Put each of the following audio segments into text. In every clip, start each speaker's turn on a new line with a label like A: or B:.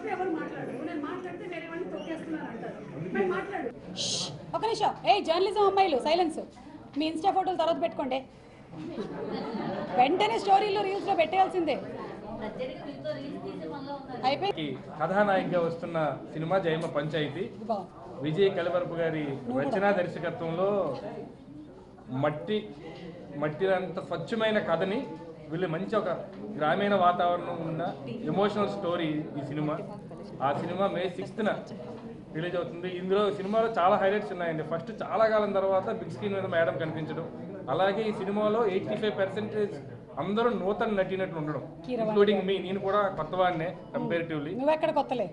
A: లేకపోతే ఎవరు మాట్లాడరు నేను మాట్లాడితే వేరే వాళ్ళని తొక్కేస్తున్నారు అంటారు మరి మాట్లాడు
B: ఒక నిమిషం ఏ జర్నలిజం అమ్మాయిలు సైలెన్స్ మీ ఇన్స్టా ఫోటోలు తర్వాత పెట్టుకోండి వెంటనే స్టోరీలు రీల్స్లో పెట్టేయాల్సిందే అయిపోయి
C: ఈ కథానాయికగా వస్తున్న సినిమా జయమ పంచాయతీ
B: ఇది బాగుంది
C: విజయ్ కలవరపు గారి రచనా దర్శకత్వంలో మట్టి మట్టి అంత స్వచ్ఛమైన కథని వీళ్ళు మంచి ఒక గ్రామీణ వాతావరణం ఉన్న ఎమోషనల్ స్టోరీ ఈ సినిమా ఆ సినిమా మే సిక్స్త్న రిలీజ్ అవుతుంది ఇందులో సినిమాలో చాలా హైలైట్స్ ఉన్నాయండి ఫస్ట్ చాలా కాలం తర్వాత బిగ్ స్క్రీన్ మీద మేడం కనిపించడం అలాగే ఈ సినిమాలో ఎయిటీ ఫైవ్ పర్సెంటేజ్ అందరూ నూతన నటినట్లు ఉండడం ఇంక్లూడింగ్ మీ నేను కూడా కొత్తవాడినే కంపారిటివ్లీ
B: నువ్వెక్కడ కొత్తలే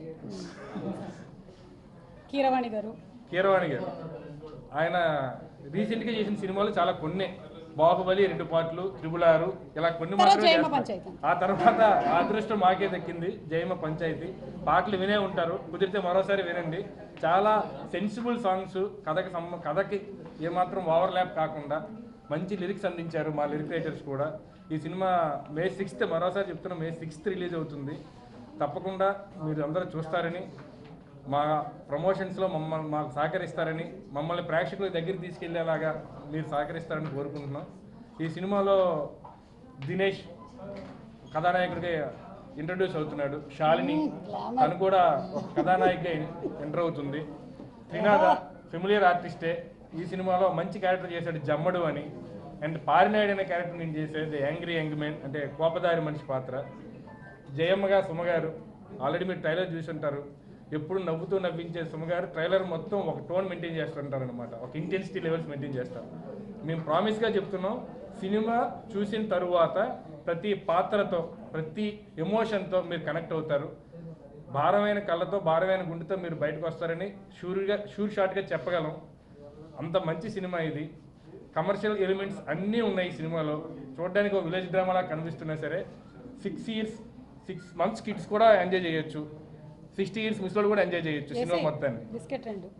B: కీరవాణి గారు
C: కీరవాణి గారు ఆయన రీసెంట్గా చేసిన సినిమాలు చాలా కొన్ని బాహుబలి రెండు పాటలు త్రిబుల్ ఆరు ఇలా కొన్ని
B: తర్వాత
C: మాత్రమే
B: జయమ
C: చేస్తారు.
B: పంచాయతీ.
C: ఆ తర్వాత ఆ అదృష్టం మాకే దక్కింది జయమ పంచాయతీ పాటలు వినే ఉంటారు కుదిరితే మరోసారి వినండి చాలా సెన్సిబుల్ సాంగ్స్ కథకి సంబ కథకి ఏమాత్రం ఓవర్ ల్యాప్ కాకుండా మంచి లిరిక్స్ అందించారు మా లిరిక్ రైటర్స్ కూడా ఈ సినిమా మే సిక్స్త్ మరోసారి చెప్తున్నా మే సిక్స్త్ రిలీజ్ అవుతుంది తప్పకుండా మీరు అందరూ చూస్తారని మా ప్రమోషన్స్లో మమ్మల్ని మాకు సహకరిస్తారని మమ్మల్ని ప్రేక్షకుల దగ్గరికి తీసుకెళ్లేలాగా మీరు సహకరిస్తారని కోరుకుంటున్నాం ఈ సినిమాలో దినేష్ కథానాయకుడిగా ఇంట్రడ్యూస్ అవుతున్నాడు శాలిని తను కూడా ఒక కథానాయికగా ఎంటర్ అవుతుంది త్రినాథ ఫెమిలియర్ ఆర్టిస్టే ఈ సినిమాలో మంచి క్యారెక్టర్ చేశాడు జమ్మడు అని అండ్ పారినాయుడు అనే క్యారెక్టర్ నేను చేసేది యాంగ్రీ యంగ్ మ్యాన్ అంటే కోపదారి మనిషి పాత్ర జయమ్మగా సుమగారు ఆల్రెడీ మీరు ట్రైలర్ చూసి ఉంటారు ఎప్పుడు నవ్వుతూ నవ్వించే సుమగారు ట్రైలర్ మొత్తం ఒక టోన్ మెయింటైన్ చేస్తుంటారు అనమాట ఒక ఇంటెన్సిటీ లెవెల్స్ మెయింటైన్ చేస్తారు మేము ప్రామిస్గా చెప్తున్నాం సినిమా చూసిన తరువాత ప్రతి పాత్రతో ప్రతి ఎమోషన్తో మీరు కనెక్ట్ అవుతారు భారమైన కళ్ళతో భారమైన గుండెతో మీరు బయటకు వస్తారని షూర్గా షూర్ షాట్గా చెప్పగలం అంత మంచి సినిమా ఇది కమర్షియల్ ఎలిమెంట్స్ అన్నీ ఉన్నాయి ఈ సినిమాలో చూడడానికి ఒక విలేజ్ డ్రామాలా కనిపిస్తున్నా సరే six years six months kids కూడా ఎంజాయ్ చేయొచ్చు సిక్స్టీ ఇయర్స్ ముసలోళ్ళు కూడా ఎంజాయ్ చేయొచ్చు సినిమా మొత్తాన్ని
B: బిస్కెట్ రెండు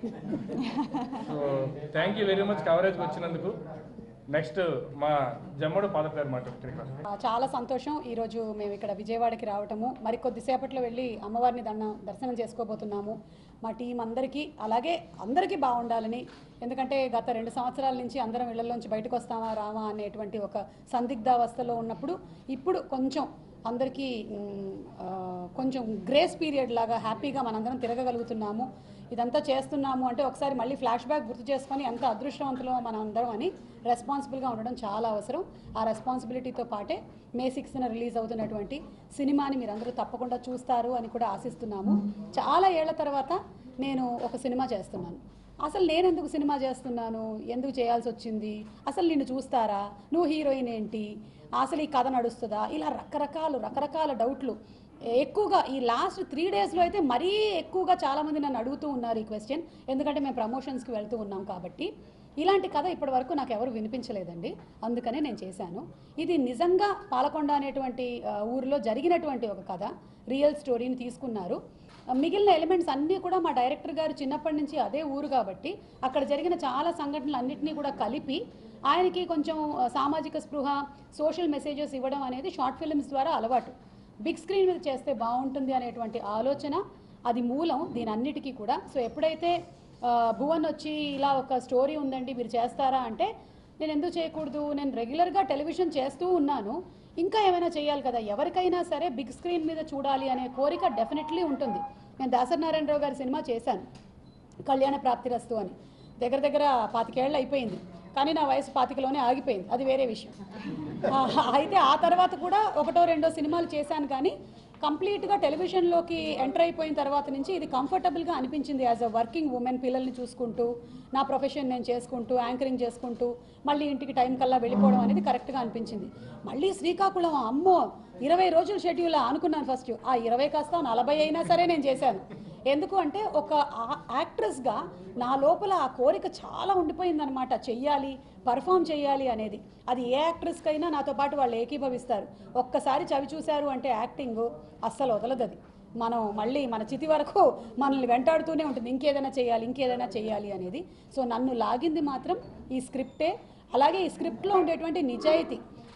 C: so thank you very much కవరేజ్కి వచ్చినందుకు నెక్స్ట్ మా జమ్మడు పాదపేరు మాట ఇక్కడికి రా.
B: ఆ, చాలా సంతోషం ఈరోజు మేము ఇక్కడ విజయవాడకి రావటము మరి కొద్దిసేపట్లో వెళ్ళి అమ్మవారిని దండం దర్శనం చేసుకోబోతున్నాము మా టీం అందరికీ అలాగే అందరికీ బాగుండాలని ఎందుకంటే గత రెండు సంవత్సరాల నుంచి అందరం ఇళ్లలోంచి బయటకు వస్తామా రామా అనేటువంటి ఒక సందిగ్ధావస్థలో ఉన్నప్పుడు ఇప్పుడు కొంచెం అందరికీ మ్, ఆ, కొంచెం గ్రేస్ పీరియడ్ లాగా హ్యాపీగా మనందరం తిరగగలుగుతున్నాము ఇదంతా చేస్తున్నాము అంటే ఒకసారి మళ్ళీ ఫ్లాష్ బ్యాక్ గుర్తు చేసుకొని ఎంత అదృష్టవంతులో మనం అందరం అని రెస్పాన్సిబుల్గా ఉండడం చాలా అవసరం ఆ రెస్పాన్సిబిలిటీతో పాటే మే సిక్స్త్న రిలీజ్ అవుతున్నటువంటి సినిమాని మీరందరూ తప్పకుండా చూస్తారు అని కూడా ఆశిస్తున్నాము చాలా ఏళ్ల తర్వాత నేను ఒక సినిమా చేస్తున్నాను అసలు నేను ఎందుకు సినిమా చేస్తున్నాను ఎందుకు చేయాల్సి వచ్చింది అసలు నిన్ను చూస్తారా నువ్వు హీరోయిన్ ఏంటి అసలు ఈ కథ నడుస్తుందా ఇలా రకరకాలు రకరకాల డౌట్లు ఎక్కువగా ఈ లాస్ట్ త్రీ డేస్లో అయితే మరీ ఎక్కువగా చాలామంది నన్ను అడుగుతూ ఉన్నారు ఈ క్వశ్చన్ ఎందుకంటే మేము ప్రమోషన్స్కి వెళ్తూ ఉన్నాం కాబట్టి ఇలాంటి కథ ఇప్పటి వరకు నాకు ఎవరు వినిపించలేదండి అందుకనే నేను చేశాను ఇది నిజంగా పాలకొండ అనేటువంటి ఆ, ఊరిలో జరిగినటువంటి ఒక కథ రియల్ స్టోరీని తీసుకున్నారు ఆ, మిగిలిన ఎలిమెంట్స్ అన్నీ కూడా మా డైరెక్టర్ గారు చిన్నప్పటి నుంచి అదే ఊరు కాబట్టి అక్కడ జరిగిన చాలా సంఘటనలు అన్నింటినీ కూడా కలిపి ఆయనకి కొంచెం ఆ, సామాజిక స్పృహ సోషల్ మెసేజెస్ ఇవ్వడం అనేది షార్ట్ ఫిల్మ్స్ ద్వారా అలవాటు బిగ్ స్క్రీన్ మీద చేస్తే బాగుంటుంది అనేటువంటి ఆలోచన అది మూలం దీని అన్నిటికీ కూడా సో ఎప్పుడైతే ఆ, భువన్ వచ్చి ఇలా ఒక స్టోరీ ఉందండి మీరు చేస్తారా అంటే నేను ఎందుకు చేయకూడదు నేను రెగ్యులర్గా టెలివిజన్ చేస్తూ ఉన్నాను ఇంకా ఏమైనా చేయాలి కదా ఎవరికైనా సరే బిగ్ స్క్రీన్ మీద చూడాలి అనే కోరిక డెఫినెట్లీ ఉంటుంది నేను దాసరి నారాయణరావు గారి సినిమా చేశాను కళ్యాణ ప్రాప్తిరస్తు అని దగ్గర దగ్గర పాతికేళ్ళు అయిపోయింది కానీ నా వయసు పాతికలోనే ఆగిపోయింది అది వేరే విషయం ఆ, అయితే ఆ తర్వాత కూడా ఒకటో రెండో సినిమాలు చేశాను కానీ కంప్లీట్గా టెలివిజన్లోకి ఎంటర్ అయిపోయిన తర్వాత నుంచి ఇది కంఫర్టబుల్గా అనిపించింది యాజ్ అ వర్కింగ్ ఉమెన్ పిల్లల్ని చూసుకుంటూ నా ప్రొఫెషన్ నేను చేసుకుంటూ యాంకరింగ్ చేసుకుంటూ మళ్ళీ ఇంటికి టైం కల్లా వెళ్ళిపోవడం అనేది కరెక్ట్గా అనిపించింది మళ్ళీ శ్రీకాకుళం అమ్మో ఇరవై రోజుల షెడ్యూల్ అనుకున్నాను ఫస్ట్ ఆ ఇరవై కాస్త నలభై అయినా సరే నేను చేశాను ఎందుకు అంటే ఒక ఆ- యాక్ట్రెస్గా నా లోపల ఆ కోరిక చాలా ఉండిపోయిందనమాట చెయ్యాలి పర్ఫామ్ చేయాలి అనేది అది ఏ యాక్ట్రెస్కైనా నాతో పాటు వాళ్ళు ఏకీభవిస్తారు ఒక్కసారి చవి చూశారు అంటే యాక్టింగ్ అస్సలు వదలదు అది మనం మళ్ళీ మన చితి వరకు మనల్ని వెంటాడుతూనే ఉంటుంది ఇంకేదైనా చేయాలి ఇంకేదైనా చేయాలి అనేది సో నన్ను లాగింది మాత్రం ఈ స్క్రిప్టే అలాగే ఈ స్క్రిప్ట్లో ఉండేటువంటి నిజాయితీ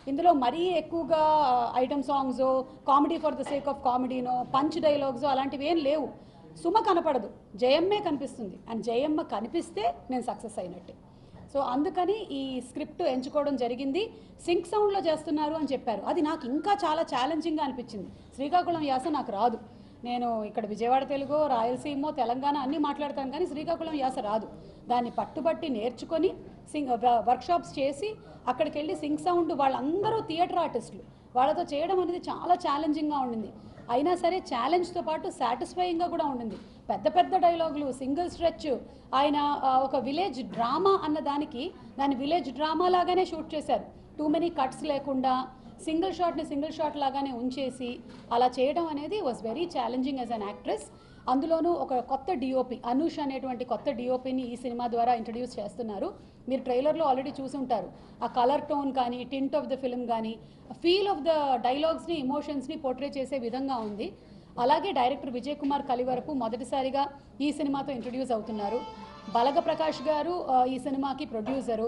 B: ఇందులో మరీ ఎక్కువగా item songs comedy for the sake of కామెడీనో పంచ్ డైలాగ్స్ అలాంటివి ఏం లేవు సుమ కనపడదు జయమ్మే కనిపిస్తుంది అండ్ జయమ్మ కనిపిస్తే నేను సక్సెస్ అయినట్టే సో అందుకని ఈ స్క్రిప్ట్ ఎంచుకోవడం జరిగింది సింక్ సౌండ్లో చేస్తున్నారు అని చెప్పారు అది నాకు ఇంకా చాలా ఛాలెంజింగ్గా అనిపించింది శ్రీకాకుళం యాస నాకు రాదు నేను ఇక్కడ విజయవాడ తెలుగు రాయలసీమ తెలంగాణ అన్నీ మాట్లాడతాను కానీ శ్రీకాకుళం యాస రాదు దాన్ని పట్టుబట్టి నేర్చుకొని సింగ్ వర్క్షాప్స్ చేసి అక్కడికి వెళ్ళి సింగ్ సౌండ్ వాళ్ళందరూ థియేటర్ ఆర్టిస్టులు వాళ్ళతో చేయడం అనేది చాలా ఛాలెంజింగ్గా ఉండింది అయినా సరే ఛాలెంజ్తో పాటు సాటిస్ఫైయింగ్గా కూడా ఉండింది పెద్ద పెద్ద డైలాగులు సింగిల్ స్ట్రెచ్ ఆయన ఆ, ఒక విలేజ్ డ్రామా అన్న దానికి దాన్ని విలేజ్ డ్రామా లాగానే షూట్ చేశారు టూ మెనీ కట్స్ లేకుండా సింగిల్ షాట్ని సింగిల్ షాట్ లాగానే ఉంచేసి అలా చేయడం అనేది was very challenging as an actress అందులోనూ ఒక కొత్త డిఓపి అనూష్ అనేటువంటి కొత్త డిఓపిని ఈ సినిమా ద్వారా ఇంట్రడ్యూస్ చేస్తున్నారు మీరు ట్రైలర్లో ఆల్రెడీ చూసి ఉంటారు ఆ కలర్ టోన్ కానీ టింట్ ఆఫ్ ద ఫిల్మ్ కానీ ఫీల్ ఆఫ్ ద డైలాగ్స్ని ఇమోషన్స్ని పోర్ట్రే చేసే విధంగా ఉంది అలాగే డైరెక్టర్ విజయ్ కుమార్ కలివరపు మొదటిసారిగా ఈ సినిమాతో ఇంట్రడ్యూస్ అవుతున్నారు బలగ ప్రకాష్ గారు ఆ, ఈ సినిమాకి ప్రొడ్యూసరు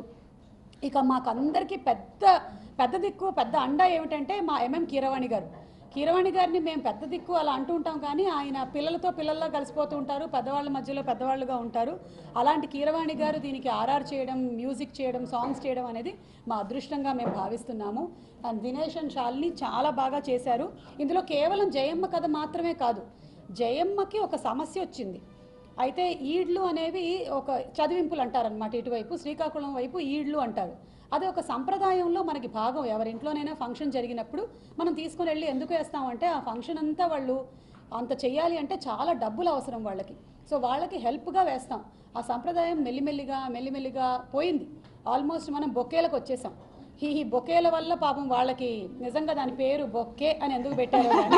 B: ఇక మాకందరికీ పెద్ద పెద్ద దిక్కు పెద్ద అండ ఏమిటంటే మా ఎంఎం కీరవాణి గారు కీరవాణి గారిని మేము పెద్ద దిక్కు అలా అంటూ ఉంటాం కానీ ఆయన పిల్లలతో పిల్లల్లా కలిసిపోతూ ఉంటారు పెద్దవాళ్ళ మధ్యలో పెద్దవాళ్ళుగా ఉంటారు అలాంటి కీరవాణి గారు దీనికి ఆర్ఆర్ చేయడం మ్యూజిక్ చేయడం సాంగ్స్ చేయడం అనేది మా అదృష్టంగా మేము భావిస్తున్నాము అండ్ దినేష్ అండ్ శాలిని చాలా బాగా చేశారు ఇందులో కేవలం జయమ్మ కథ మాత్రమే కాదు జయమ్మకి ఒక సమస్య వచ్చింది అయితే ఈడ్లు అనేవి ఒక చదివింపులు అంటారనమాట ఇటువైపు శ్రీకాకుళం వైపు ఈడ్లు అంటారు అది ఒక సంప్రదాయంలో మనకి భాగం ఎవరింట్లోనైనా ఫంక్షన్ జరిగినప్పుడు మనం తీసుకొని వెళ్ళి ఎందుకు వేస్తామంటే ఆ ఫంక్షన్ అంతా వాళ్ళు అంత చెయ్యాలి అంటే చాలా డబ్బులు అవసరం వాళ్ళకి సో వాళ్ళకి హెల్ప్గా వేస్తాం ఆ సంప్రదాయం మెల్లిమెల్లిగా మెల్లిమెల్లిగా పోయింది ఆల్మోస్ట్ మనం బొకేలకు వచ్చేసాం ఈ ఈ బొకేల వల్ల పాపం వాళ్ళకి నిజంగా దాని పేరు బొక్కే అని ఎందుకు పెట్టారో కానీ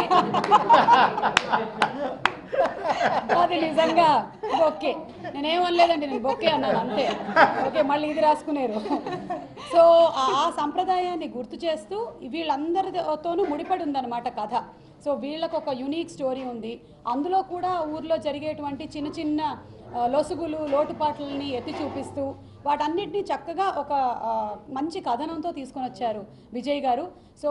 B: అది నిజంగా బొక్కే నేనేమనలేదండి నేను బొక్కే అన్నాను అంతే ఓకే మళ్ళీ ఇది రాసుకునేరు సో ఆ ఆ సంప్రదాయాన్ని గుర్తు చేస్తూ వీళ్ళందరితోనూ ముడిపడి ఉందన్నమాట కథ సో వీళ్ళకు ఒక యునీక్ స్టోరీ ఉంది అందులో కూడా ఊర్లో జరిగేటువంటి చిన్న చిన్న ఆ, లొసుగులు లోటుపాట్లని ఎత్తి చూపిస్తూ వాటన్నిటినీ చక్కగా ఒక ఆ, మంచి కథనంతో తీసుకొని వచ్చారు విజయ్ గారు so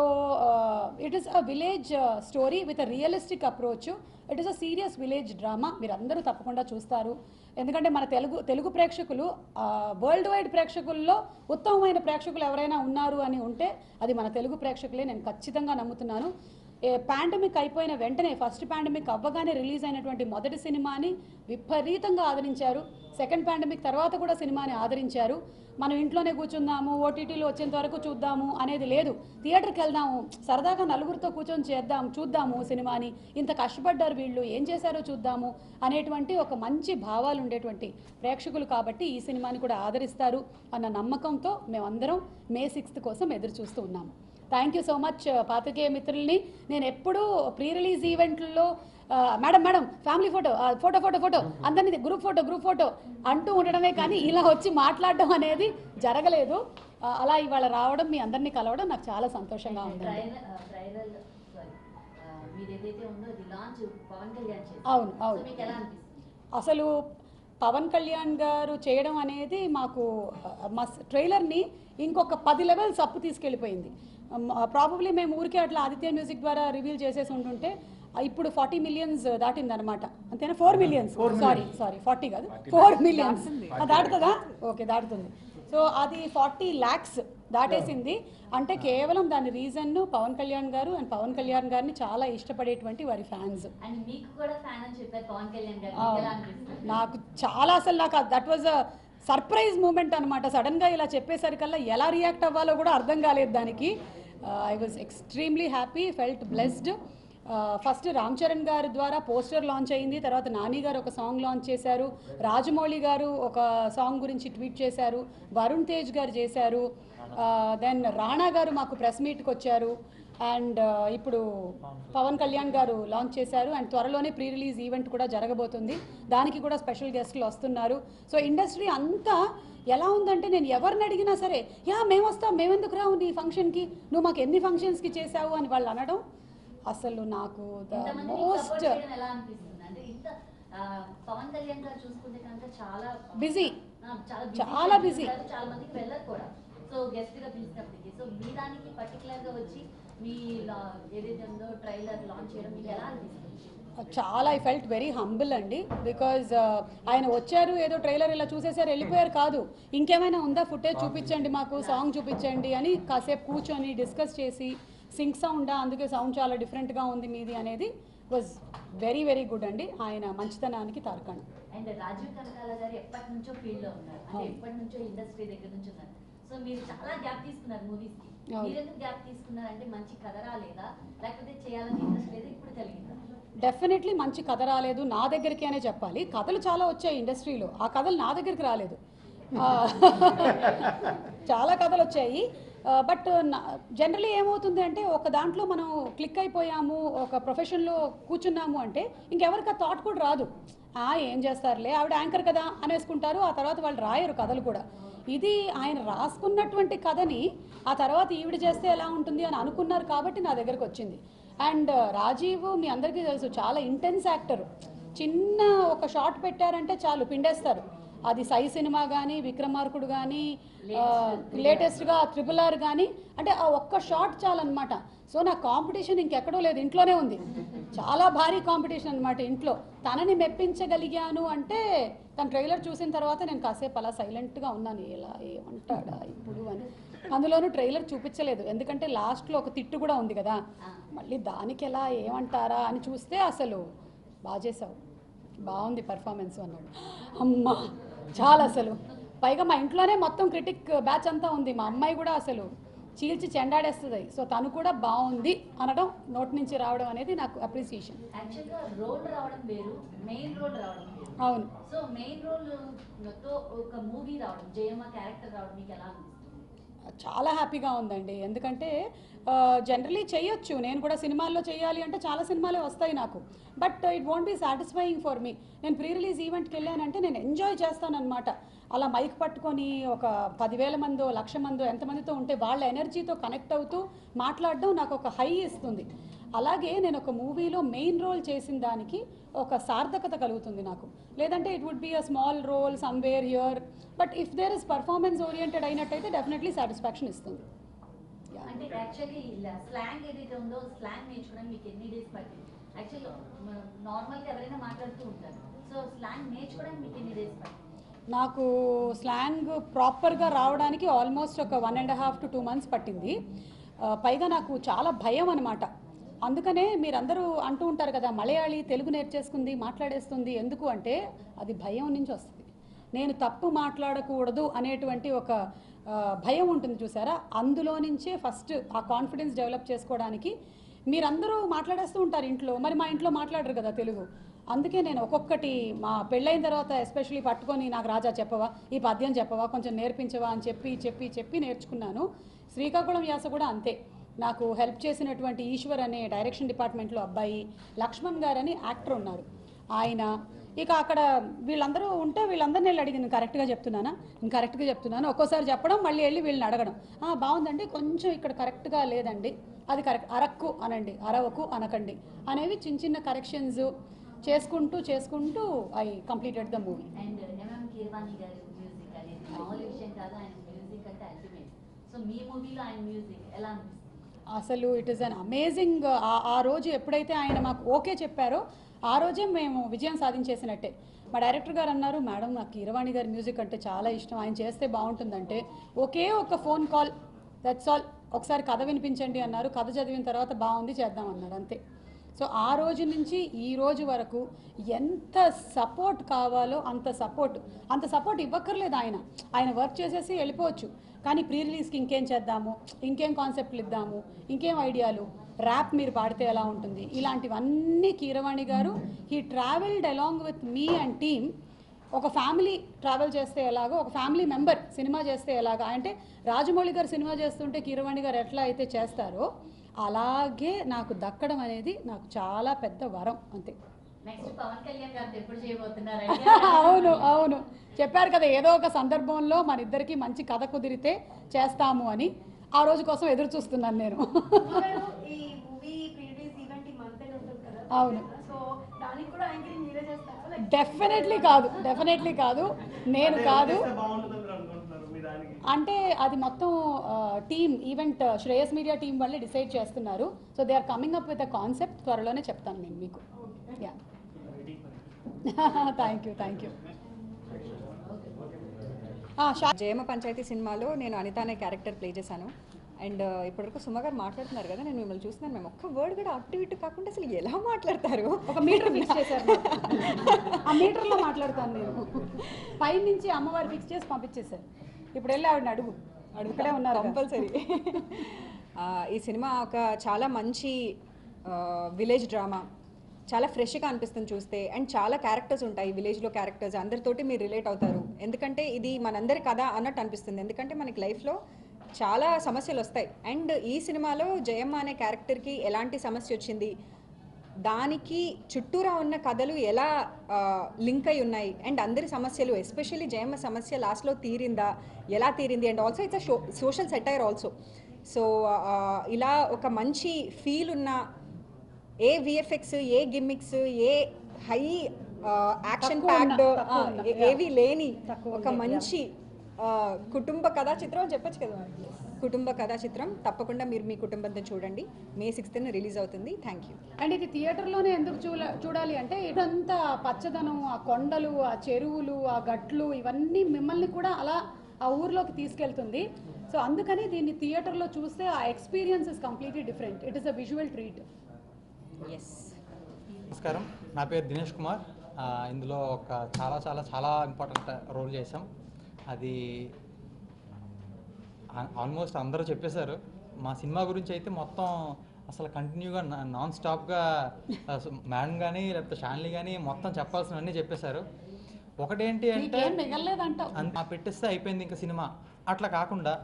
B: it is a village story with a realistic approach it is a serious village drama మీరు అందరూ తప్పకుండా చూస్తారు ఎందుకంటే మన తెలుగు తెలుగు ప్రేక్షకులు వరల్డ్ వైడ్ ప్రేక్షకుల్లో ఉత్తమమైన ప్రేక్షకులు ఎవరైనా ఉన్నారు అని ఉంటే అది మన తెలుగు ప్రేక్షకులే నేను ఖచ్చితంగా నమ్ముతున్నాను పాండమిక్ అయిపోయిన వెంటనే ఫస్ట్ పాండమిక్ అవ్వగానే రిలీజ్ అయినటువంటి మొదటి సినిమాని విపరీతంగా ఆదరించారు సెకండ్ పాండమిక్ తర్వాత కూడా సినిమాని ఆదరించారు మనం ఇంట్లోనే కూర్చుందాము ఓటీటీలో వచ్చేంత వరకు చూద్దాము అనేది లేదు థియేటర్కి వెళ్దాము సరదాగా నలుగురితో కూర్చొని చేద్దాం చూద్దాము సినిమాని ఇంత కష్టపడ్డారు వీళ్ళు ఏం చేశారో చూద్దాము అనేటువంటి ఒక మంచి భావాలు ఉండేటువంటి ప్రేక్షకులు కాబట్టి ఈ సినిమాని కూడా ఆదరిస్తారు అన్న నమ్మకంతో మేమందరం మే సిక్స్త్ కోసం ఎదురు చూస్తూ ఉన్నాము థ్యాంక్ యూ సో మచ్ పాత్రికేయ మిత్రుల్ని నేను ఎప్పుడూ ప్రీ రిలీజ్ ఈవెంట్లలో ఆ, మేడం మేడం ఫ్యామిలీ ఫోటో ఆ, ఫోటో ఫోటో ఫోటో అందరినీ గ్రూప్ ఫోటో గ్రూప్ ఫోటో అంటూ ఉండడమే కానీ ఇలా వచ్చి మాట్లాడడం అనేది జరగలేదు ఆ, అలా ఇవాళ రావడం మీ అందరినీ కలవడం నాకు చాలా సంతోషంగా ఉందండి
D: ట్రైలర్ ట్రైలర్ సారీ మీరు ఏదైతే ఉందో అది లాంచ్ పవన్ కళ్యాణ్ చేశారు
B: అవును, అవును.
D: సో మీకు ఎలా అనిపిస్తుంది
B: అసలు పవన్ కళ్యాణ్ గారు చేయడం అనేది మాకు ఆ, మా ట్రైలర్ని ఇంకొక పది లెవెల్స్ అప్పు తీసుకెళ్ళిపోయింది ప్రాబబ్లీ మేము ఊరికే అట్లా ఆదిత్య మ్యూజిక్ ద్వారా రివీల్ చేసేసి ఉంటుంటే ఆ, ఇప్పుడు ఫార్టీ మిలియన్స్ దాటింది అనమాట అంతేనా four millions sorry sorry forty కాదు ఫోర్ మిలియన్స్ దాటుతుందా ఓకే దాటుతుంది సో అది ఫార్టీ ల్యాక్స్ దాటేసింది అంటే కేవలం దాని రీజన్ పవన్ కళ్యాణ్ గారు అండ్ పవన్ కళ్యాణ్ గారిని చాలా ఇష్టపడేటువంటి వారి ఫ్యాన్స్
D: అండ్ మీకు కూడా ఫ్యాన్ అని చెప్పారు పవన్ కళ్యాణ్ గారు మీకు ఎలా అనిపిస్తుంది
B: నాకు చాలా అసలు నాకు that was a surprise moment అనమాట సడన్గా ఇలా చెప్పేసరికల్లా ఎలా రియాక్ట్ అవ్వాలో కూడా అర్థం కాలేదు దానికి I was extremely happy felt blessed first Ram Charan గారి ద్వారా పోస్టర్ లాంచ్ అయింది తర్వాత నాని గారు ఒక సాంగ్ లాంచ్ చేశారు రాజమౌళి గారు ఒక సాంగ్ గురించి ట్వీట్ చేశారు వరుణ్ తేజ్ గారు చేశారు దెన్ రాణా గారు మాకు ప్రెస్ మీట్కి వచ్చారు అండ్ ఇప్పుడు పవన్ కళ్యాణ్ గారు లాంచ్ చేశారు అండ్ త్వరలోనే ప్రీ రిలీజ్ ఈవెంట్ కూడా జరగబోతుంది దానికి కూడా స్పెషల్ గెస్ట్లు వస్తున్నారు సో ఇండస్ట్రీ అంతా ఎలా ఉందంటే నేను ఎవరిని అడిగినా సరే యా మేము వస్తాం మేమెందుకు రావు నీ ఫంక్షన్కి నువ్వు మాకు ఎన్ని ఫంక్షన్స్కి చేసావు అని వాళ్ళు అనడం అసలు నాకు ద
D: ఇంతమంది మీకు
B: మోస్ట్
D: సపోర్ట్ చేయడం ఎలా అనిపిస్తుంది అంటే ఇంత ఆ, పవన్ కళ్యాణ్ గారు చూసుకుంటే కనుక చాలా
B: Busy.
D: ఆ, చాలా busy
B: చాలా
D: schedule
B: busy.
D: ఉంటారు. చాలా మందికి వెళ్ళరు కూడా సో సో గెస్ట్ గా పిలిచినప్పటికీ సో మీ దానికి పర్టికులర్ గా వచ్చి మీ లా- ఏదైతే ఉందో ట్రైలర్ లాంచ్ చేయడం మీకు ఎలా అనిపిస్తుంది
B: చాలా ఐ ఫెల్ట్ వెరీ హంబుల్ అండి బికాజ్ ఆయన వచ్చారు ఏదో ట్రైలర్ ఇలా చూసేసారు వెళ్ళిపోయారు కాదు ఇంకేమైనా ఉందా ఫుటేజ్ చూపించండి మాకు సాంగ్ చూపించండి అని కాసేపు కూర్చొని డిస్కస్ చేసి సింక్ సౌండా అందుకే సౌండ్ చాలా డిఫరెంట్గా ఉంది మీది అనేది వాజ్ వెరీ వెరీ గుడ్ అండి ఆయన మంచితనానికి తార్కాణం
D: అండ్ రాజీవ్ కనకాల గారు ఎప్పటి నుంచో ఫీల్డ్ లో ఉన్నారు అంటే
B: అవును.
D: ఎప్పటి నుంచో ఇండస్ట్రీ దగ్గర నుంచి ఉన్నారు సో మీరు చాలా గ్యాప్ తీసుకున్నారు మూవీస్ కి
B: అవును.
D: మీరు ఎందుకు గ్యాప్ తీసుకున్నారు అంటే మంచి కథ రాలేదా లేకపోతే చేయాలని ఇంట్రెస్ట్ లేదా ఇప్పుడు కలిగిందా
B: డెఫినెట్లీ మంచి కథ రాలేదు నా దగ్గరికి అనే చెప్పాలి కథలు చాలా వచ్చాయి ఇండస్ట్రీలో ఆ కథలు నా దగ్గరికి రాలేదు ఆ, చాలా కథలు వచ్చాయి బట్ జనరలీ ఏమవుతుంది అంటే ఒక దాంట్లో మనం క్లిక్ అయిపోయాము ఒక ప్రొఫెషన్లో కూర్చున్నాము అంటే ఇంకెవరికి ఆ థాట్ కూడా రాదు ఆ ఏం చేస్తారులే ఆవిడ యాంకర్ కదా అనేసుకుంటారు ఆ తర్వాత వాళ్ళు రాయరు కథలు కూడా ఇది ఆయన రాసుకున్నటువంటి కథని ఆ తర్వాత ఈవిడ చేస్తే ఎలా ఉంటుంది అని అనుకున్నారు కాబట్టి నా దగ్గరకు వచ్చింది అండ్ రాజీవ్ మీ అందరికీ తెలుసు చాలా ఇంటెన్స్ యాక్టర్ చిన్న ఒక షాట్ పెట్టారంటే చాలు పిండేస్తారు అది సై సినిమా కానీ విక్రమార్కుడు కానీ లేటెస్ట్గా త్రిపుల్ ఆర్ కానీ అంటే ఆ ఒక్క షాట్ చాలన్నమాట సో నా కాంపిటీషన్ ఇంకెక్కడో లేదు ఇంట్లోనే ఉంది చాలా భారీ కాంపిటీషన్ అనమాట ఇంట్లో తనని మెప్పించగలిగాను అంటే తన ట్రైలర్ చూసిన తర్వాత నేను కాసేపు అలా సైలెంట్గా ఉన్నాను ఎలా ఏమంటాడా ఇప్పుడు అని అందులోనూ ట్రైలర్ చూపించలేదు ఎందుకంటే లాస్ట్లో ఒక తిట్టు కూడా ఉంది కదా మళ్ళీ దానికి ఎలా ఏమంటారా అని చూస్తే అసలు బాగా చేసావు బాగుంది పర్ఫార్మెన్స్ అన్నాడు అమ్మా చాలా అసలు పైగా మా ఇంట్లోనే మొత్తం క్రిటిక్ బ్యాచ్ అంతా ఉంది మా అమ్మాయి కూడా అసలు చీల్చి చెండాడేస్తుంది సో తను కూడా బాగుంది అనడం నోటి నుంచి రావడం అనేది నాకు అప్రిసియేషన్
D: యాక్చువల్ గా రోల్ రావడం వేరు మెయిన్ రోల్ రావడం వేరు
B: అవును
D: సో మెయిన్ రోల్ తో ఒక మూవీ రావడం జయమ్మ క్యారెక్టర్ రావడం మీకు ఎలా అనిపిస్తుంది
B: చాలా హ్యాపీగా ఉందండి ఎందుకంటే జనరలీ చేయొచ్చు నేను కూడా సినిమాల్లో చేయాలి అంటే చాలా సినిమాలే వస్తాయి నాకు but it won't be satisfying for me నేను ప్రీ రిలీజ్ ఈవెంట్కి వెళ్ళానంటే నేను ఎంజాయ్ చేస్తానన్నమాట అలా మైక్ పట్టుకొని ఒక పదివేల మందో లక్ష మందో ఎంతమందితో ఉంటే వాళ్ళ ఎనర్జీతో కనెక్ట్ అవుతూ మాట్లాడడం నాకు ఒక హై ఇస్తుంది అలాగే నేను ఒక మూవీలో మెయిన్ రోల్ చేసిన దానికి ఒక సార్థకత కలుగుతుంది నాకు లేదంటే it would be a small role somewhere here but if there is performance oriented అయినట్టయితే డెఫినెట్లీ సాటిస్ఫాక్షన్ ఇస్తుంది Yeah.
D: అంటే యాక్చువల్లీ స్లాంగ్ ఏదైతే ఉందో స్లాంగ్ నేర్చుకోవడం మీకు ఎన్ని డేస్ పట్టింది యాక్చువల్లీ నార్మల్గా ఎవరైనా మాట్లాడుతూ ఉంటారు సో స్లాంగ్ నేర్చుకోవడానికి మీకు ఎన్ని డేస్ పట్టింది
B: నాకు స్లాంగ్ ప్రాపర్గా రావడానికి ఆల్మోస్ట్ ఒక one and half to two months పట్టింది ఆ, పైగా నాకు చాలా భయం అనమాట అందుకనే మీరందరూ అంటూ ఉంటారు కదా మలయాళీ తెలుగు నేర్చేసుకుంది మాట్లాడేస్తుంది ఎందుకు అంటే అది భయం నుంచి వస్తుంది నేను తప్పు మాట్లాడకూడదు అనేటువంటి ఒక ఆ, భయం ఉంటుంది చూసారా అందులో నుంచే ఫస్ట్ ఆ కాన్ఫిడెన్స్ డెవలప్ చేసుకోవడానికి మీరందరూ మాట్లాడేస్తూ ఉంటారు ఇంట్లో మరి మా ఇంట్లో మాట్లాడరు కదా తెలుగు అందుకే నేను ఒక్కొక్కటి మా పెళ్ళైన తర్వాత ఎస్పెషలీ పట్టుకొని నాకు రాజా చెప్పవా ఈ పద్యం చెప్పవా కొంచెం నేర్పించవా అని చెప్పి చెప్పి చెప్పి నేర్చుకున్నాను శ్రీకాకుళం యాస కూడా అంతే నాకు హెల్ప్ చేసినటువంటి ఈశ్వర్ అనే డైరెక్షన్ డిపార్ట్మెంట్లో అబ్బాయి లక్ష్మణ్ గారు అని యాక్టర్ ఉన్నారు ఆయన ఇక అక్కడ వీళ్ళందరూ ఉంటే వీళ్ళందరినీ వెళ్ళి అడిగింది కరెక్ట్గా చెప్తున్నానా నేను కరెక్ట్గా చెప్తున్నాను ఒక్కోసారి చెప్పడం మళ్ళీ వెళ్ళి వీళ్ళని అడగడం "ఆ, బాగుందండి కొంచెం ఇక్కడ కరెక్ట్గా లేదండి అది కరెక్ట్ అరక్కు అనండి అరవకు అనకండి అనేవి చిన్న చిన్న కరెక్షన్స్ చేసుకుంటూ చేసుకుంటూ I completed the movie
D: and MM Keeravani గారి మ్యూజిక్ అనేది మామూలు విషయం కాదు ఆయన మ్యూజిక్ అంటే అల్టిమేట్ సో మీ మూవీలో ఆయన మ్యూజిక్ ఎలా అనిపిస్తుంది
B: అసలు ఇట్ ఈస్ అన్ అమేజింగ్ ఆ రోజు ఎప్పుడైతే ఆయన మాకు ఓకే చెప్పారో ఆ రోజే మేము విజయం సాధించేసినట్టే మా డైరెక్టర్ గారు అన్నారు మేడం నాకు కీరవాణి గారి మ్యూజిక్ అంటే చాలా ఇష్టం ఆయన చేస్తే బాగుంటుందంటే ఒకే ఒక ఫోన్ కాల్ దట్స్ ఆల్ ఒకసారి కథ వినిపించండి అన్నారు కథ చదివిన తర్వాత బాగుంది చేద్దాం అన్నారు అంతే సో ఆ రోజు నుంచి ఈ రోజు వరకు ఎంత సపోర్ట్ కావాలో అంత సపోర్ట్ అంత సపోర్ట్ ఇవ్వక్కర్లేదు ఆయన ఆయన వర్క్ చేసేసి వెళ్ళిపోవచ్చు కానీ ప్రీ రిలీజ్కి ఇంకేం చేద్దాము ఇంకేం కాన్సెప్ట్లు ఇద్దాము ఇంకేం ఐడియాలు ర్యాప్ మీరు పాడితే ఎలా ఉంటుంది ఇలాంటివన్నీ కీరవాణి గారు he travelled along with me and team ఒక ఫ్యామిలీ ట్రావెల్ చేస్తే ఎలాగో ఒక ఫ్యామిలీ మెంబర్ సినిమా చేస్తే ఎలాగా అంటే రాజమౌళి గారు సినిమా చేస్తుంటే కీరవాణి గారు ఎట్లా అయితే చేస్తారో అలాగే నాకు దక్కడం అనేది నాకు చాలా పెద్ద వరం అంతే
D: నెక్స్ట్ పవన్ కళ్యాణ్ గారు ఎప్పుడు చేయబోతున్నారు
B: అవును అవును చెప్పారు కదా ఏదో ఒక సందర్భంలో మన ఇద్దరికి మంచి కథ కుదిరితే చేస్తాము అని ఆ రోజు కోసం ఎదురు చూస్తున్నాను నేను
A: మేడం, ఈ మూవీ ప్రీవియస్ ఈవెంట్ ఈ మంత్ ఉంటుంది కదా
B: అవును.
A: సో దానికి కూడా యాంకరింగ్ మీరే చేస్తారా లైక్
B: డెఫినెట్లీ కాదు డెఫినెట్లీ కాదు నేను
E: అంటే
B: కాదు
E: చేస్తే బాగుంటుందని మీరు అనుకుంటున్నారు మీ దానికి
B: అంటే అది మొత్తం team event Shreyas media team వాళ్ళే డిసైడ్ చేస్తున్నారు so they are coming up with a concept త్వరలోనే చెప్తాను నేను మీకు yeah thank you thank you
E: Jayamma Panchayathi సినిమాలో నేను అనిత అనే క్యారెక్టర్ ప్లే చేశాను అండ్ ఇప్పటివరకు సుమ గారు మాట్లాడుతున్నారు కదా నేను మిమ్మల్ని చూస్తున్నాను మేము ఒక్క వర్డ్ కూడా అటు ఇటు కాకుండా అసలు ఎలా మాట్లాడతారు
B: ఒక మీటర్ ఫిక్స్ చేశారు నాకు. ఆ మీటర్లో మాట్లాడతాను నేను పై నుంచి అమ్మవారు ఫిక్స్ చేసి పంపించేశారు ఇప్పుడు వెళ్ళి ఆవిడని అడుగు అడుగు ఇక్కడే ఉన్నారు కదా.
E: కంపల్సరీ ఈ సినిమా ఒక చాలా మంచి విలేజ్ డ్రామా చాలా ఫ్రెష్గా అనిపిస్తుంది చూస్తే అండ్ చాలా క్యారెక్టర్స్ ఉంటాయి విలేజ్లో క్యారెక్టర్స్ అందరితోటి మీరు రిలేట్ అవుతారు ఎందుకంటే ఇది మనందరి కథ అన్నట్టు అనిపిస్తుంది ఎందుకంటే మనకి లైఫ్లో చాలా సమస్యలు వస్తాయి అండ్ ఈ సినిమాలో జయమ్మ అనే క్యారెక్టర్కి ఎలాంటి సమస్య వచ్చింది దానికి చుట్టూరా ఉన్న కథలు ఎలా లింక్ అయి ఉన్నాయి అండ్ అందరి సమస్యలు ఎస్పెషల్లీ జయమ్మ సమస్య లాస్ట్లో తీరిందా ఎలా తీరింది and also it's show social satire also so ఇలా ఒక మంచి ఫీల్ ఉన్న ఏ విఎఫ్ఎక్స్ ఏ గిమ్మిక్స్ ఏ హై యాక్షన్
B: తక్కువ ఉన్న-
E: ప్యాక్డ్
B: తక్కువ ఉన్న,
E: ఏవి లేని
B: తక్కువ
E: ఒక
B: ఉన్నాయి,
E: మంచి ఆ, కుటుంబ కథా చిత్రం అని చెప్పొచ్చు కదా కుటుంబ కథా చిత్రం తప్పకుండా మీరు మీ కుటుంబంతో చూడండి మే సిక్స్త్ రిలీజ్ అవుతుంది థ్యాంక్ యూ
B: అండ్ ఇది థియేటర్లోనే ఎందుకు చూడ చూడాలి అంటే ఇదంతా పచ్చదనం ఆ కొండలు ఆ చెరువులు ఆ గట్లు ఇవన్నీ మిమ్మల్ని కూడా అలా ఆ ఊర్లోకి తీసుకెళ్తుంది సో అందుకని దీన్ని థియేటర్లో చూస్తే ఆ experience is completely different it is a visual treat
E: yes
F: నమస్కారం నా పేరు దినేష్ కుమార్ ఆ, ఇందులో ఒక చాలా చాలా చాలా ఇంపార్టెంట్ రోల్ చేశాం అది ఆల్మోస్ట్ అందరూ చెప్పేశారు మా సినిమా గురించి అయితే మొత్తం అసలు కంటిన్యూగా నాన్ స్టాప్గా మేడం కానీ లేకపోతే షాన్లీ కానీ మొత్తం చెప్పాల్సినవన్నీ చెప్పేశారు ఒకటేంటి అంటే
B: నీకేం మిగలలేదంటావు
F: అంత ఆ పెట్టేస్తే అయిపోయింది ఇంకా సినిమా అట్లా కాకుండా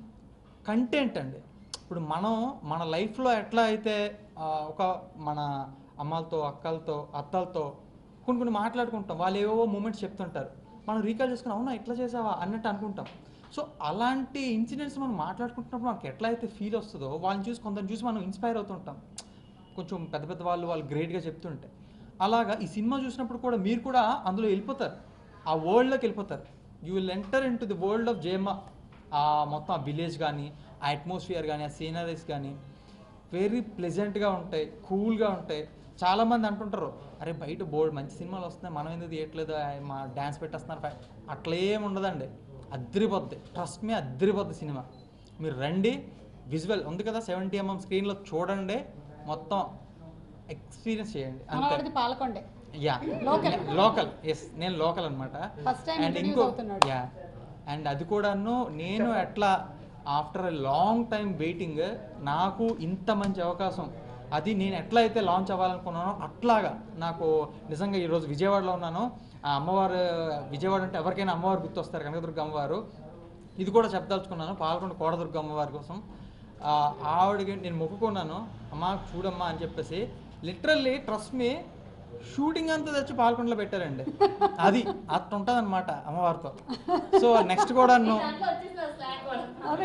F: కంటెంట్ అండి ఇప్పుడు మనం మన లైఫ్లో ఎట్లా అయితే ఆ, ఒక మన అమ్మలతో అక్కలతో అత్తలతో కొన్ని కొన్ని మాట్లాడుకుంటాం వాళ్ళు ఏవో మూమెంట్స్ చెప్తుంటారు మనం రీకాల్ చేసుకుని అవునా ఇట్లా చేసావా అన్నట్టు అనుకుంటాం సో అలాంటి ఇన్సిడెంట్స్ మనం మాట్లాడుకుంటున్నప్పుడు మనకి ఎట్లా అయితే ఫీల్ వస్తుందో వాళ్ళని చూసి కొందరిని చూసి మనం ఇన్స్పైర్ అవుతుంటాం కొంచెం పెద్ద పెద్ద వాళ్ళు వాళ్ళు గ్రేట్గా చెప్తుంటే అలాగా ఈ సినిమా చూసినప్పుడు కూడా మీరు కూడా అందులో వెళ్ళిపోతారు ఆ వరల్డ్లోకి వెళ్ళిపోతారు you will enter in to the world of జేమ ఆ మొత్తం ఆ విలేజ్ కానీ ఆ అట్మాస్ఫియర్ కానీ ఆ సీనరీస్ కానీ వెరీ ప్లెజెంట్గా ఉంటాయి కూల్గా ఉంటాయి చాలామంది అంటుంటారు అరే బయట బోర్డు మంచి సినిమాలు వస్తున్నాయి మనం ఎందుకు తీయట్లేదు ఆ, మా డ్యాన్స్ పెట్టేస్తున్నారు ఫై-" అట్లా ఏమి ఉండదండి అద్దరిపోద్ది ట్రస్ట్ మీ అద్దరిపోద్ది సినిమా మీరు రండి విజువల్ ఉంది కదా సెవెంటీ ఎంఎం స్క్రీన్లో చూడండి మొత్తం ఎక్స్పీరియన్స్ చేయండి అంతే
B: మనవాడిది పాలకొండే
F: యా
B: Local.
F: లోకల్ ఎస్ నేను లోకల్ అనమాట
B: First time
F: అండ్
B: introduce
F: ఇంకో
B: అవుతున్నాడు.
F: యా అండ్ అది కూడాను నేను ఎట్లా after a long time waiting నాకు ఇంత మంచి అవకాశం అది నేను ఎట్లా అయితే లాంచ్ అవ్వాలనుకున్నానో అట్లాగా నాకు నిజంగా ఈరోజు విజయవాడలో ఉన్నాను ఆ అమ్మవారు విజయవాడ అంటే ఎవరికైనా అమ్మవారు గుర్తొస్తారు కనకదుర్గ అమ్మవారు ఇది కూడా చెప్పదలుచుకున్నాను పాల్గొండ కోడదుర్గ అమ్మవారి కోసం ఆ, ఆవిడకి నేను మొక్కుకున్నాను అమ్మా చూడమ్మా అని చెప్పేసి లిటరల్లీ ట్రస్ట్ మీ షూటింగ్ అంతా తెచ్చి పాల్గొండలో పెట్టారండి అది అట్లా ఉంటుంది అనమాట అమ్మవారితో సో నెక్స్ట్ కూడా
D: దాంట్లో వచ్చేసిన స్లాగ్ కూడా
B: అదే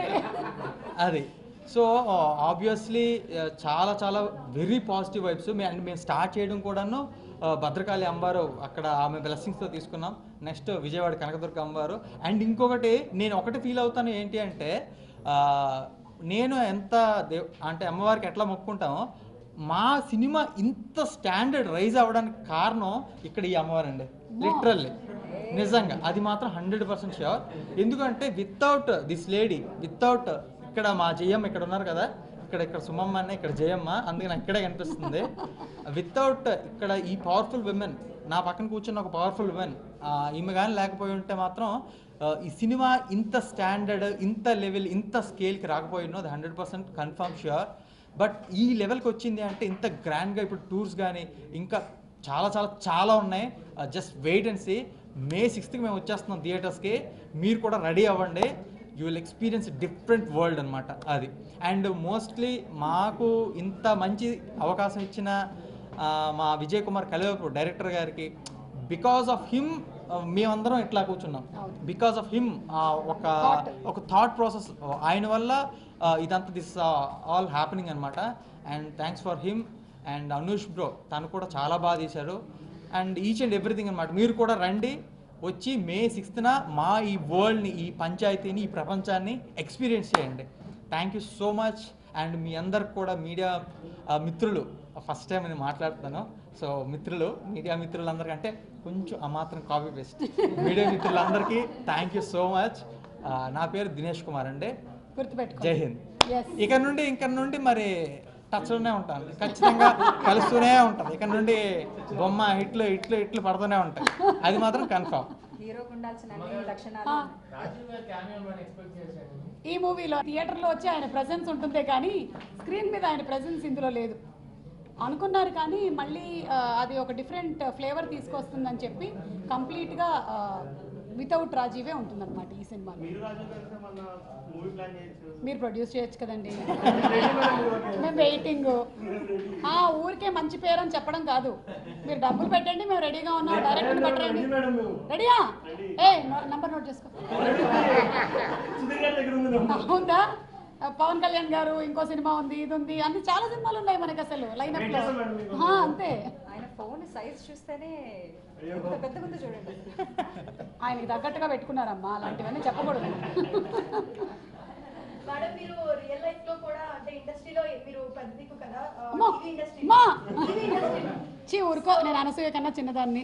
F: అది సో ఆబ్వియస్లీ చాలా చాలా వెరీ పాజిటివ్ వైబ్స్ అండ్ మేము స్టార్ట్ చేయడం కూడాను ఆ, భద్రకాళి అమ్మవారు అక్కడ ఆమె బ్లెస్సింగ్స్తో తీసుకున్నాం నెక్స్ట్ విజయవాడ కనకదుర్గ అమ్మవారు అండ్ ఇంకొకటి నేను ఒకటి ఫీల్ అవుతాను ఏంటి అంటే ఆ, నేను ఎంత దేవ్ అంటే అమ్మవారికి ఎట్లా మొక్కుంటామో మా సినిమా ఇంత స్టాండర్డ్ రైజ్ అవ్వడానికి కారణం ఇక్కడ ఈ అమ్మవారండి లిటరల్లీ నిజంగా అది మాత్రం హండ్రెడ్ పర్సెంట్ షూర్ ఎందుకంటే వితౌట్ దిస్ లేడీ వితౌట్ ఇక్కడ మా జయమ్మ ఇక్కడ ఉన్నారు కదా ఇక్కడ ఇక్కడ సుమమ్మ అన్న ఇక్కడ జయమ్మ అందుకే నాకు ఇక్కడే కనిపిస్తుంది వితౌట్ ఇక్కడ ఈ పవర్ఫుల్ విమెన్ నా పక్కన కూర్చున్న ఒక పవర్ఫుల్ విమెన్ ఈమె కానీ లేకపోయి ఉంటే మాత్రం ఆ, ఈ సినిమా ఇంత స్టాండర్డ్ ఇంత లెవెల్ ఇంత స్కేల్కి రాకపోయినో అది hundred percent confirm sure but ఈ లెవెల్కి వచ్చింది అంటే ఇంత గ్రాండ్గా ఇప్పుడు టూర్స్ కానీ ఇంకా చాలా చాలా చాలా ఉన్నాయి just wait and see May సిక్స్త్కి మేము వచ్చేస్తున్నాం థియేటర్స్కి మీరు కూడా రెడీ అవ్వండి you will experience different world అనమాట అది అండ్ మోస్ట్లీ మాకు ఇంత మంచి అవకాశం ఇచ్చిన ఆ, మా విజయ్ కుమార్ కలివేపు డైరెక్టర్ గారికి బికాస్ ఆఫ్ హిమ్ మేమందరం ఇట్లా కూర్చున్నాం బికాస్ ఆఫ్ హిమ్ ఒక ఒక థాట్ ప్రాసెస్ ఆయన వల్ల ఆ, ఇదంతా దిస్ ఆల్ హ్యాపెనింగ్ అనమాట and thanks for him and Anush bro తను కూడా చాలా బాగా తీశాడు అండ్ ఈచ్ అండ్ ఎవ్రీథింగ్ అనమాట మీరు కూడా రండి వచ్చి మే సిక్స్త్న మా ఈ వరల్డ్ని ఈ పంచాయతీని ఈ ప్రపంచాన్ని ఎక్స్పీరియన్స్ చేయండి thank you so much and మీ అందరికి కూడా మీడియా మిత్రులు ఫస్ట్ టైం నేను మాట్లాడుతాను సో మిత్రులు మీడియా మిత్రులందరికంటే కొంచెం ఆ మాత్రం కాపీ పేస్ట్ మీడియా మిత్రులందరికీ థ్యాంక్ యూ సో మచ్ నా పేరు దినేష్ కుమార్ అండి
B: గుర్తుపెట్టుకో
F: జై హింద్
B: ఎస్
F: ఇక నుండి ఇక నుండి మరి టచ్లోనే ఉంటాను ఖచ్చితంగా కలుస్తూనే ఉంటుంది ఇక నుండి బొమ్మ ఇట్లు ఇట్లు ఇట్లు పడుతూనే ఉంటాయి అది మాత్రం కన్ఫర్మ్
E: హీరోకు ఉండాల్సిన అన్ని లక్షణాలు
B: ఈ మూవీలో థియేటర్లో వచ్చి ఆయన ప్రెజెన్స్ ఉంటుందే కానీ స్క్రీన్ మీద ఆయన ప్రెజెన్స్ ఇందులో లేదు అనుకున్నారు కానీ మళ్ళీ ఆ, అది ఒక డిఫరెంట్ ఫ్లేవర్ తీసుకొస్తుందని చెప్పి కంప్లీట్గా వితౌట్ రాజీవే ఉంటుందన్నమాట ఈ సినిమాలో మీరు ప్రొడ్యూస్ చేయొచ్చు కదండి మేము వెయిటింగ్ ఆ ఊరికే మంచి పేరు అని చెప్పడం కాదు మీరు డబ్బులు పెట్టండి మేము రెడీగా ఉన్నాం డైరెక్ట్ పెట్టండి రెడీయా ఏ నంబర్ నోట్ చేసుకో ఉందా పవన్ కళ్యాణ్ గారు ఇంకో సినిమా ఉంది ఇది ఉంది అన్ని చాలా సినిమాలు ఉన్నాయి మనకి అసలు లైనప్ లో ఆ, అంతే
E: ఆయన ఫోన్ సైజ్ చూస్తేనే ఎంత పెద్దగా ఉందో చూడండి
B: ఆయనకి తగ్గట్టుగా పెట్టుకున్నారమ్మా అలాంటివన్నీ చెప్పకూడదు
A: మేడం మీరు రియల్ లైఫ్ లో కూడా అంటే ఇండస్ట్రీలో మీరు పెద్ద దిక్కు కదా
B: అమ్మో,
A: టీవీ ఇండస్ట్రీ
B: అమ్మా.
A: టీవీ ఇండస్ట్రీలో
B: చీ ఊరుకో నేను అనసూయ కన్నా చిన్నదాన్ని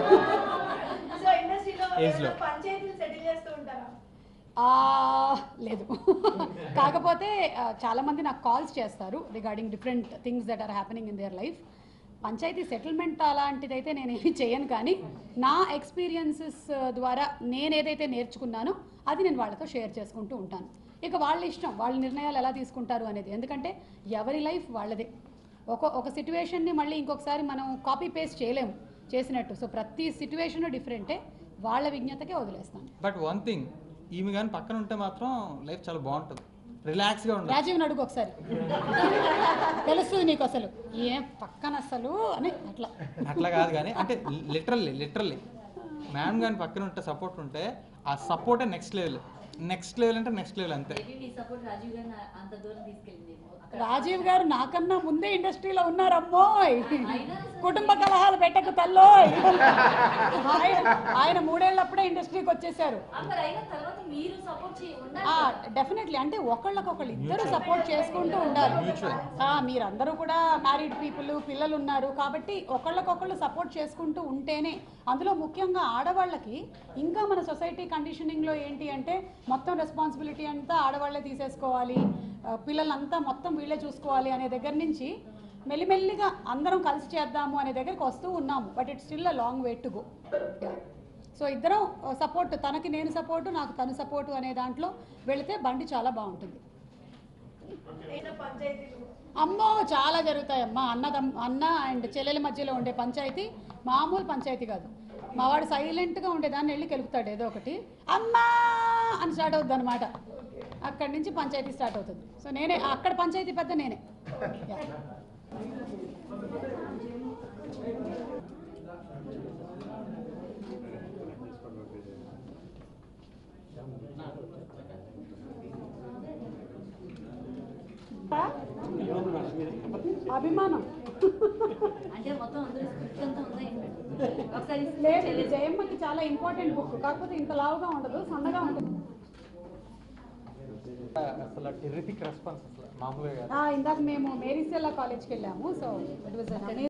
A: సో ఇండస్ట్రీలో
F: Age లో.
A: ఏమైనా పంచాయతీలు సెటిల్ చేస్తూ ఉంటారా
B: ఆ, లేదు కాకపోతే ఆ, చాలా మంది నాకు కాల్స్ చేస్తారు regarding different things that are happening in their life panchayati settlement అలాంటిదైతే నేను ఏమి చేయను కానీ నా ఎక్స్పీరియన్సెస్ ద్వారా నేను ఏదైతే నేర్చుకున్నానో అది నేను వాళ్ళతో షేర్ చేసుకుంటూ ఉంటాను ఇక వాళ్ళ ఇష్టం వాళ్ళ నిర్ణయాలు ఎలా తీసుకుంటారు అనేది ఎందుకంటే ఎవరి లైఫ్ వాళ్ళదే ఒక ఒక సిచ్యువేషన్ని మళ్ళీ ఇంకొకసారి మనం కాపీ పేస్ట్ చేయలేము చేసినట్టు సో ప్రతి సిచ్యువేషన్ డిఫరెంటే వాళ్ళ విజ్ఞతకే వదిలేస్తాను
F: బట్ వన్ థింగ్ ఈమె కానీ పక్కన ఉంటే మాత్రం లైఫ్ చాలా బాగుంటుంది రిలాక్స్గా ఉంటుంది
B: రాజీవ్ని అడుగు ఒకసారి తెలుస్తుంది నీకు అసలు ఏం పక్కన అసలు అని అట్లా
F: అట్లా కాదు కానీ అంటే లిటరల్లీ లిటరల్లీ మ్యామ్ కానీ పక్కన ఉంటే సపోర్ట్ ఉంటే ఆ సపోర్టే నెక్స్ట్ లెవెల్ నెక్స్ట్ లెవెల్ అంటే నెక్స్ట్ లెవెల్ అంతే
D: మేబీ మీ సపోర్ట్ రాజీవ్ గారిని అంత దూరం తీసుకెళ్ళిందేమో అక్కడ
B: రాజీవ్ గారు నాకన్నా ముందే ఇండస్ట్రీలో ఉన్నారమ్మోయ్ కుటుంబ కలహాలు పెట్టకు తల్లోయ్ ఆయన ఆయన మూడేళ్ళప్పుడే ఇండస్ట్రీకి వచ్చేసారు
D: అక్కడ అయిన తర్వాత మీరు సపోర్ట్ చేయ ఉండాలి
B: డెఫినెట్లీ అంటే ఒకళ్ళకొకళ్ళు ఇద్దరు సపోర్ట్ చేసుకుంటూ ఉండాలి ఆ, మీరందరూ కూడా మ్యారీడ్ పీపుల్ పిల్లలు ఉన్నారు కాబట్టి ఒకళ్ళకొకళ్ళు సపోర్ట్ చేసుకుంటూ ఉంటేనే అందులో ముఖ్యంగా ఆడవాళ్ళకి ఇంకా మన సొసైటీ కండిషనింగ్లో ఏంటి అంటే మొత్తం రెస్పాన్సిబిలిటీ అంతా ఆడవాళ్ళే తీసేసుకోవాలి ఆ, పిల్లలంతా మొత్తం వీళ్ళే చూసుకోవాలి అనే దగ్గర నుంచి మెల్లిమెల్లిగా అందరం కలిసి చేద్దాము అనే దగ్గరికి వస్తూ ఉన్నాము but it's still a long way to go so ఇద్దరం సపోర్ట్ తనకి నేను సపోర్టు నాకు తను సపోర్టు అనే దాంట్లో వెళితే బండి చాలా బాగుంటుంది
A: ఏదైనా పంచాయతీలు
B: అమ్మో చాలా జరుగుతాయమ్మా అన్న తమ్ అన్న అండ్ చెల్లెల మధ్యలో ఉండే పంచాయతీ మామూలు పంచాయతీ కాదు మా వాడు సైలెంట్గా ఉండేదాన్ని వెళ్ళి కెలుపుతాడు ఏదో ఒకటి అమ్మా అని స్టార్ట్ అవుతుంది అనమాట అక్కడి నుంచి పంచాయతీ స్టార్ట్ అవుతుంది సో నేనే అక్కడ పంచాయతీ పెద్ద నేనే Yeah. అభిమానం
D: అంటే మొత్తం అందరూ స్క్రిప్ట్ అంతా ఉందా ఏంటి? ఒకసారి
B: లేదు ఇది జయమ్మకి చాలా ఇంపార్టెంట్ బుక్ కాకపోతే ఇంత లావుగా ఉండదు సన్నగా ఉంటుంది
F: అసలు టెర్రిఫిక్ రెస్పాన్స్ అసలు మామూలుగా కాదు
B: ఆ, ఇందాక మేము మేరీసెల్లా కాలేజ్కి వెళ్ళాము సో ఇట్ వాజ్